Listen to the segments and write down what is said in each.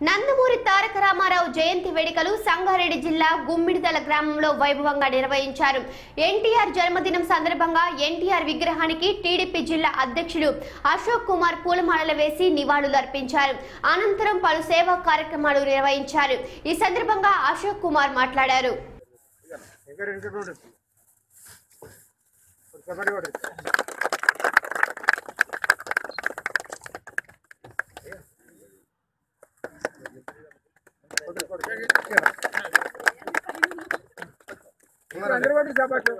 నందమూరి తారక రామారావు జయంతి వేడుకలు సంగారెడ్డి జిల్లా గుమ్మిడిదల గ్రామంలో వైభవంగా నిర్వహించారు ఎన్టీఆర్ జన్మదినం సందర్భంగా ఎన్టీఆర్ విగ్రహానికి టీడీపీ జిల్లా అధ్యక్షుడు అశోక్ కుమార్ పూలమాలలు వేసి నివాళులు అర్పించారు అనంతరం పలు సేవా కార్యక్రమాలు నిర్వహించారు ఈ సందర్భంగా అశోక్ కుమార్ మాట్లాడారు ఇంకా రెండు కూడా కబడ్డీ కూడా అందరూ పట్టి చపాట్లు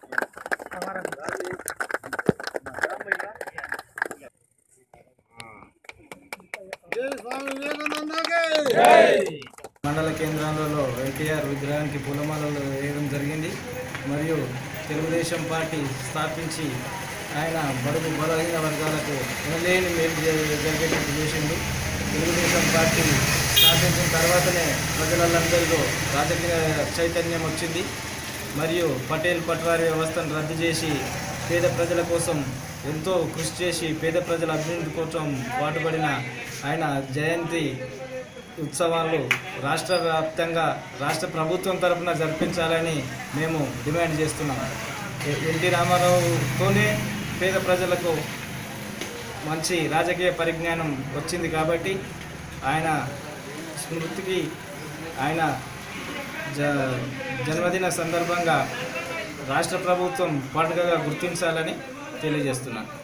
మండల కేంద్రాలలో ఎన్టీఆర్ విగ్రహానికి పూలమాలలు వేయడం జరిగింది మరియు తెలుగుదేశం పార్టీ స్థాపించి ఆయన బడుగు బలహీన వర్గాలకు ఎనలేని మేలు జరి- జరిగేటట్టు చేసిండు తెలుగుదేశం పార్టీ స్థాపించిన తర్వాతనే ప్రజలందరిలో రాజకీయ చైతన్యం వచ్చింది మరియు పటేల్ పట్వారీ వ్యవస్థను రద్దు చేసి పేద ప్రజల కోసం ఎంతో కృషి చేసి పేద ప్రజల అభివృద్ధి కోసం పాటుపడిన ఆయన జయంతి ఉత్సవాలు రాష్ట్ర వ్యాప్తంగా రాష్ట్ర ప్రభుత్వం తరపున జరిపించాలని మేము డిమాండ్ చేస్తున్నాం ఎ- ఎన్టీ రామారావుతోనే పేద ప్రజలకు మంచి రాజకీయ పరిజ్ఞానం వచ్చింది కాబట్టి ఆయన స్మృతికి ఆయన జ జన్మదిన సందర్భంగా రాష్ట్ర ప్రభుత్వం పండుగగా గుర్తించాలని తెలియజేస్తున్నాను